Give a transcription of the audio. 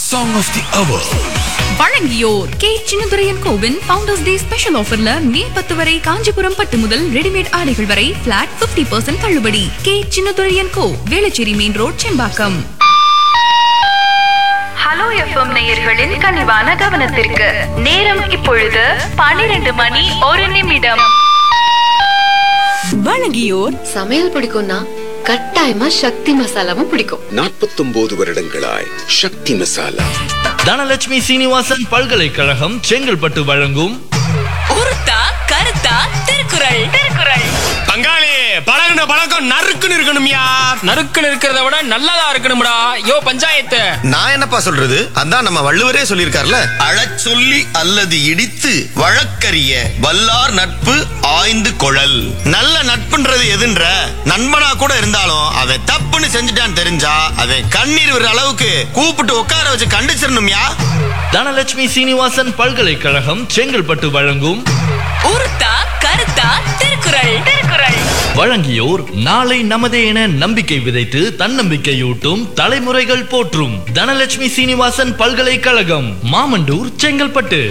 Song of the Hour. வழங்கியோர் K Chinnadurayan கோவின் founders day special ஆஃபர்ல மே பத்து வரை காஞ்சிபுரம் பட்டு முதல் ரெடிமேட் ஆடைகள் வரை பிளாட் 50% பர்சன்ட் தள்ளுபடி K Chinnadurayan Co Velachery main road Sembakkam hello F M நேயர்களின் கனிவான கவனத்திற்கு நேரம் இப்பொழுது பனிரெண்டு மணி ஒரு நிமிடம் வழங்கியோர் சமையல் பிடிக்கும்னா கட்டாயமா சக்தி மசாலாவும் பிடிக்கும் நாற்பத்தொன்பது வருடங்களாய் சக்தி மசாலா தனலட்சுமி சீனிவாசன் பல்கலைக்கழகம் செங்கல்பட்டு வழங்கும் உருத்தா கருத்தா திருக்குறள் திருக்குறள் பங்காளி பழகுன பழக்கம் நறுக்குன்னு இருக்கணும்யா நறுக்குன்னு இருக்கிறத விட நல்லதா இருக்கணும்டா யோ பஞ்சாயத்து நான் என்னப்பா சொல்றது அதான் நம்ம வள்ளுவரே சொல்லியிருக்கார்ல அழச் சொல்லி அல்லது இடித்து வழக்கறிய வல்லார் நட்பு ஆய்ந்து கொழல் நல்ல நட்புன்றது எதுன்ற நண்பனா கூட இருந்தாலும் அவன் தப்புன்னு செஞ்சுட்டான்னு தெரிஞ்சா அவன் கண்ணீர் விடுற அளவுக்கு கூப்பிட்டு உட்கார வச்சு கண்டிச்சிடணும்யா தனலட்சுமி சீனிவாசன் பல்கலைக்கழகம் செங்கல்பட்டு வழங்கும் உருத்தா கருத்தா திருக்குறள் திருக்குறள் வழங்கியோர் நாளை நமதே என நம்பிக்கை விதைத்து தன்னம்பிக்கையூட்டும் தலைமுறைகள் போற்றும் தனலட்சுமி சீனிவாசன் பல்கலைக்கழகம் மாமண்டூர் செங்கல்பட்டு